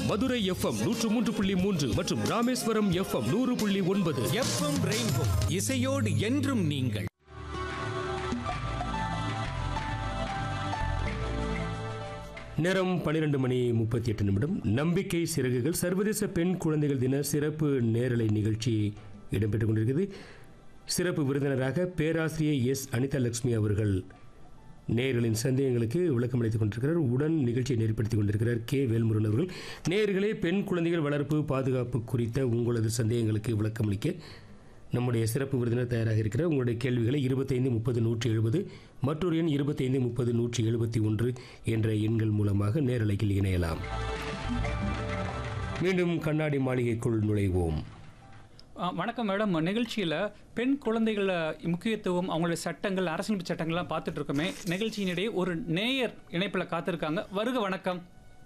Madurai FM நூற்று மூன்று புள்ளி மூன்று மற்றும் ராமேஸ்வரம் எஃப்எம் நூறு புள்ளி ஒன்பது எஃப்எம் ரெயின்போ இசையோடு என்றும் நீங்கள் நேரம் பன்னிரண்டு மணி முப்பத்தி எட்டு நிமிடம் நம்பிக்கை சிறகுகள் சர்வதேச பெண் குழந்தைகள் தின சிறப்பு நேரலை நிகழ்ச்சி இடம்பெற்றுக் கொண்டிருக்கிறது சிறப்பு விருந்தினராக பேராசிரியை எஸ் அனிதா லட்சுமி அவர்கள் நேயர்களின் சந்தேகங்களுக்கு விளக்கம் அளித்துக் கொண்டிருக்கிறார் உடன் நிகழ்ச்சியை நெறிப்படுத்திக் கொண்டிருக்கிறார் கே வேல்முருகன் அவர்கள் நேயர்களே பெண் குழந்தைகள் வளர்ப்பு பாதுகாப்பு குறித்த உங்களது சந்தேகங்களுக்கு விளக்கம் அளிக்க நம்முடைய சிறப்பு விருந்தினர் தயாராக இருக்கிறார் உங்களுடைய கேள்விகளை இருபத்தைந்து முப்பது நூற்றி எழுபது மற்றொரு எண் இருபத்தைந்து முப்பது நூற்றி எழுபத்தி ஒன்று என்ற எண்கள் மூலமாக நேரலையில் இணையலாம் மீண்டும் கண்ணாடி மாளிகைக்குள் நுழைவோம் ஆ, வணக்கம் மேடம் நிகழ்ச்சியில் பெண் குழந்தைகள முக்கியத்துவம் அவங்களுடைய சட்டங்கள் அரசியலமைப்பு சட்டங்கள்லாம் பார்த்துட்டு இருக்கோமே நிகழ்ச்சியினிடையே ஒரு நேயர் இணைப்பில் காத்திருக்காங்க வருக வணக்கம்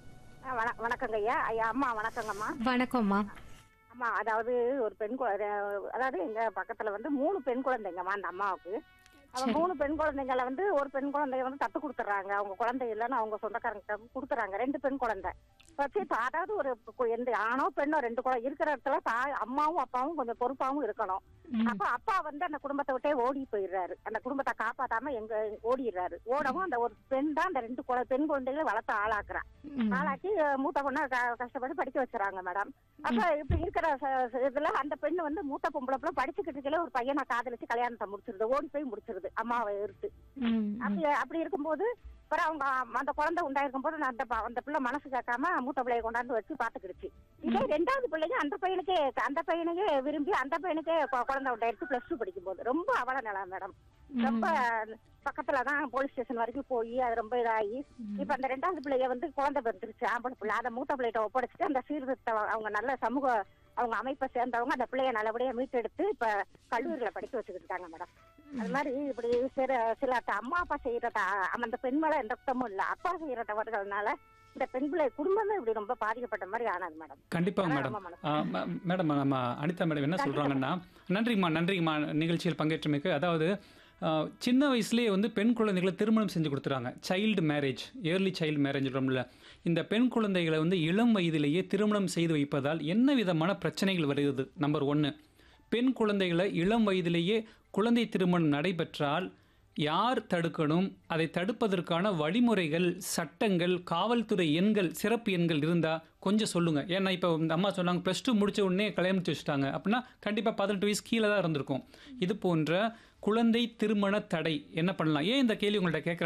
ஆ, வண- வணக்கங்க ஐயா ஐயா அம்மா வணக்கங்கம்மா வணக்கம்மா அம்மா அதாவது ஒரு பெண் குழந்தை அதாவது எங்க பக்கத்துல வந்து மூணு பெண் குழந்தைங்கம்மா அந்த அம்மாவுக்கு அவங்க மூணு பெண் குழந்தைங்கள வந்து ஒரு பெண் குழந்தைய வந்து தத்து கொடுத்துட்றாங்க அவங்க குழந்தை இல்லைன்னு அவங்க சொந்தக்காரங்க கொடுத்துறாங்க ரெண்டு பெண் குழந்தை வச்சு இப்ப அதாவது ஒரு கு- எந்த ஆணோ பெண்ணோ ரெண்டு குழந்தை இருக்கிற இடத்துல தாய் அம்மாவும் அப்பாவும் கொஞ்சம் பொறுப்பாவும் இருக்கணும் அப்ப அப்பா வந்து அந்த குடும்பத்தை விட்டே ஓடி போயிடுறாரு அந்த குடும்பத்தை காப்பாத்தாம எங்க ஓடிடுறாரு ஓடவும் அந்த ஒரு பெண் தான் அந்த ரெண்டு குழ- பெண் குழந்தைகளை வளர்த்து ஆளாக்குறா ஆளாக்கி அஹ், மூத்த பொண்ணை க- கஷ்டப்பட்டு படிக்க வச்சுறாங்க மேடம் அப்ப இப்ப இருக்கிற ச- ச- இதுல அந்த பெண்ணு வந்து மூத்த பொம்பளை பிள்ளை படிச்சுக்கிட்டு இருக்கல ஒரு பையனை காதலிச்சு கல்யாணத்தை முடிச்சிருது ஓடி போய் முடிச்சிருது அம்மாவை எடுத்து அப்படி அப்படி இருக்கும்போது அப்புறம் அவங்க அம்- அந்த குழந்தை உண்டாயிருக்கும் போது அந்த ப- அந்த பிள்ளை மனசு கேட்காம மூத்த பிள்ளைய கொண்டாந்து வச்சு பாத்துக்கிடுச்சு இதே ரெண்டாவது பிள்ளைங்க அந்த பையனுக்கே அந்த பையனுக்கே விரும்பி அந்த பையனுக்கே கொ- குழந்தை உண்டாயிருக்கு பிளஸ் டூ படிக்கும் போது ரொம்ப அவல நிலை மேடம் ரொம்ப பக்கத்துல தான் போலீஸ் ஸ்டேஷன் வரைக்கும் போய் அது ரொம்ப இதாகி இப்ப அந்த ரெண்டாவது பிள்ளைய வந்து குழந்தை பிறந்துருச்சு ஆம்பளை பிள்ளை அதை மூத்த பிள்ளைகிட்ட ஒப்படைச்சிட்டு அந்த சீர்திருத்த அவங்க நல்ல சமூக அவங்க அமைப்பை சேர்ந்தவங்க அந்த பிள்ளைய நல்லபடியா மீட்டெடுத்து இப்ப கல்லூரியில படிக்க வச்சுக்கிட்டு இருக்காங்க மேடம் அது மாதிரி இப்படி சில சில த- அம்மா அப்பா செய்யறத அந்த பெண் மேல எந்த குத்தமும் இல்ல அப்பா செய்யற தவறுகள்னால இந்த பெண் பிள்ளை குடும்பமே இப்படி ரொம்ப பாதிக்கப்பட்ட மாதிரி ஆனது மேடம் கண்டிப்பாக அதான் மேடம் ரொம்ப மனசு. ஆ, ம- மேடம் நம்ம அனிதா மேடம் என்ன சொல்கிறாங்கன்னா நன்றிம்மா நன்றிம்மா நிகழ்ச்சியில் பங்கேற்றமைக்கு அதாவது ஆ, சின்ன வயசுலேயே வந்து பெண் குழந்தைகளை திருமணம் செஞ்சு கொடுத்துறாங்க child marriage early child marriage சொல்கிறோம்ல இந்த பெண் குழந்தைகளை வந்து இளம் வயதிலேயே திருமணம் செய்து வைப்பதால் என்ன விதமான பிரச்சனைகள் வருகிறது நம்பர் ஒன்று பெண் குழந்தைகளை இளம் வயதிலேயே குழந்தை திருமணம் நடைபெற்றால் யார் தடுக்கணும் அதை தடுப்பதற்கான வழிமுறைகள் சட்டங்கள் காவல்துறை எண்கள் சிறப்பு எண்கள் இருந்தால் கொஞ்சம் சொல்லுங்கள் ஏன்னா இப்போ இந்த அம்மா சொன்னாங்க ப்ளஸ் டூ முடிச்ச உடனே கல்யாணம் முடிச்சு வச்சுட்டாங்க அப்படின்னா கண்டிப்பாக பதினெட்டு வயசு கீழே தான் இருந்திருக்கும் இது போன்ற குழந்தை திருமண தடை என்ன பண்ணலாம் ஏன் இந்த கேள்வி உங்கள்கிட்ட கேட்குறேன்